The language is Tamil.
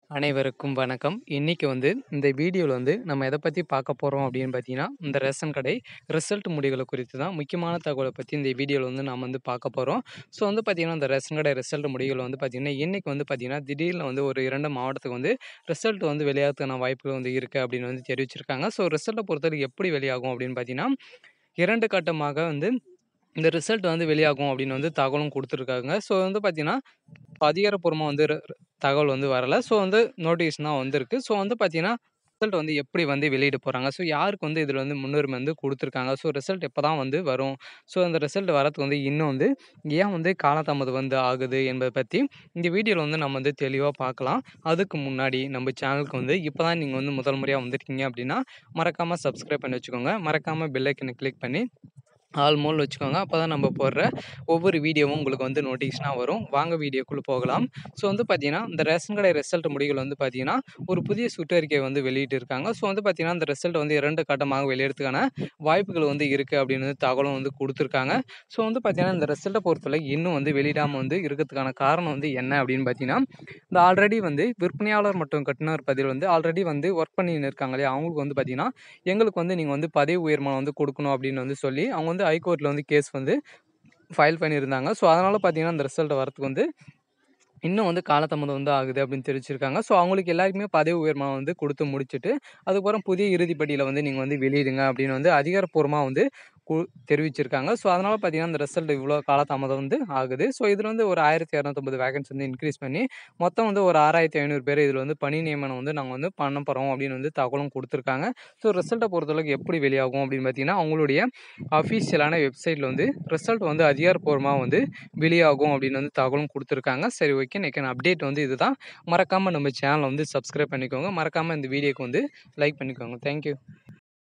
அனைவருக்கும் வணக்கம். இன்னைக்கு வந்து இந்த வீடியோல வந்து நம்ம எத பத்தி பார்க்க போறோம் அப்படின்னு பார்த்தீங்கன்னா, இந்த ரேஷன் கடை ரிசல்ட் முடிவுகள குறித்து தான் முக்கியமான தகவல பத்தி இந்த வீடியோல வந்து நாம வந்து பார்க்க போறோம். ஸோ வந்து பார்த்தீங்கன்னா, இந்த ரேஷன் கடை ரிசல்ட் முடிவுகள் வந்து பார்த்தீங்கன்னா, இன்னைக்கு வந்து பார்த்தீங்கன்னா, திடீர்னு வந்து ஒரு 2 மாவட்டத்துக்கு வந்து ரிசல்ட் வந்து வெளியாகறதுக்கான வாய்ப்புகள் வந்து இருக்கு அப்படின்னு வந்து தெரிவிச்சிருக்காங்க. ஸோ ரிசல்ட்ட பொறுத்தவரைக்கும் எப்படி வெளியாகும் அப்படின்னு பார்த்தீங்கன்னா, 2 கட்டமாக வந்து இந்த ரிசல்ட் வந்து வெளியாகும் அப்படின்னு வந்து தகவலும் குடுத்துருக்காங்க. ஸோ வந்து பார்த்தீங்கன்னா, அதிகாரப்பூர்வமா வந்து ர ர தகவல் வந்து வரல. ஸோ வந்து நோட்டிஃபிகேஷன் தான் வந்திருக்கு. ஸோ வந்து பார்த்தீங்கன்னா, ரிசல்ட் வந்து எப்படி வந்து வெளியிட போறாங்க? ஸோ யாருக்கு வந்து இதில வந்து முன்னுரிமை வந்து குடுத்துருக்காங்க? ஸோ ரிசல்ட் எப்ப தான் வந்து வரும்? ஸோ அந்த ரிசல்ட் வரதுக்கு வந்து இன்னும் வந்து ஏன் வந்து காலதாமதம் வந்து ஆகுது என்பத பத்தி இந்த வீடியோல வந்து நம்ம வந்து தெளிவா பார்க்கலாம். அதுக்கு முன்னாடி நம்ம சேனலுக்கு வந்து இப்ப தான் நீங்க வந்து முதல் முறையா வந்திருக்கீங்க அப்படின்னா, மறக்காம சப்ஸ்கிரைப் பண்ணி வச்சுக்கோங்க. மறக்காம பெல் ஐக்கன கிளிக் பண்ணி ஆல் மோட்ல வச்சுக்கோங்க. அப்பதான் நம்ம போடுற ஒவ்வொரு வீடியோவும் உங்களுக்கு வந்து நோட்டிஃபிகேஷனா வரும். வாங்க வீடியோக்குள்ள போகலாம். ஸோ வந்து பார்த்தீங்கன்னா, இந்த ரேஷன் கடை ரிசல்ட் முடிவுகள் வந்து பார்த்தீங்கன்னா, ஒரு புதிய சுற்றறிக்கை வந்து வெளியிட்டிருக்காங்க. ஸோ வந்து பார்த்தீங்கன்னா, இந்த ரிசல்ட் வந்து 2 கட்டமாக வெளியிடறதுக்கான வாய்ப்புகள் வந்து இருக்கு அப்படின்னு வந்து தகவலும் வந்து குடுத்துருக்காங்க. ஸோ வந்து பார்த்தீங்கன்னா, இந்த ரிசல்ட்ட பொறுத்தவரை இன்னும் வந்து வெளியிடாம வந்து இருக்கிறதுக்கான காரணம் வந்து என்ன அப்படின்னு பார்த்தீங்கன்னா, இந்த ஆல்ரெடி வந்து விற்பனையாளர் மற்றும் கட்டுனர் பதிவுல வந்து ஆல்ரெடி வந்து ஒர்க் பண்ணின்னு இருக்காங்க இல்லையா? அவங்களுக்கு வந்து பார்த்தீங்கன்னா, எங்களுக்கு வந்து நீங்க வந்து பதவி உயர்மானம் வந்து குடுக்கணும் அப்படின்னு வந்து சொல்லி, அவங்க வந்து ஹைகோர்ட்ல வந்து கேஸ் வந்து ஃபைல் பண்ணியிருந்தாங்க. ஸோ அதனால பார்த்தீங்கன்னா, இந்த ரிசல்ட் வரதுக்கு வந்து இன்னும் வந்து காலதாமதம் வந்து ஆகுது அப்படின்னு தெரிவிச்சிருக்காங்க. ஸோ அவங்களுக்கு எல்லாருக்குமே பதவி உயர்மானம் வந்து குடுத்து முடிச்சுட்டு, அதுக்கப்புறம் புதிய இறுதி பட்டியல வந்து நீங்க வந்து வெளியிடுங்க அப்படின்னு வந்து அதிகாரப்பூர்வமா வந்து கு தெரிவிச்சிருக்காங்க. ஸோ அதனால பார்த்தீங்கன்னா, இந்த ரிசல்ட் இவ்வளோ காலதாமதம் வந்து ஆகுது. ஸோ இதில வந்து ஒரு 1250 வேக்கன்சி வந்து இன்கிரீஸ் பண்ணி, மொத்தம் வந்து ஒரு 6500 பேர் இதில வந்து பணி நியமனம் வந்து நாங்க வந்து பண்ண போறோம் அப்படின்னு வந்து தகவலும் குடுத்துருக்காங்க. ஸோ ரிசல்ட்ட பொறுத்தளவுக்கு எப்படி வெளியாகும் அப்படின்னு பார்த்தீங்கன்னா, அவங்களுடைய அஃபிஷியலான வெப்சைட்ல வந்து ரிசல்ட் வந்து அதிகாரப்பூர்வமா வந்து வெளியாகும் அப்படின்னு வந்து தகவலும் குடுத்துருக்காங்க. சரி ஓகே. இன்னைக்கான அப்டேட் வந்து இதுதான். மறக்காம நம்ம சேனல வந்து சப்ஸ்கிரைப் பண்ணிக்கோங்க. மறக்காம இந்த வீடியோக்கு வந்து லைக் பண்ணிக்கோங்க. Thank you.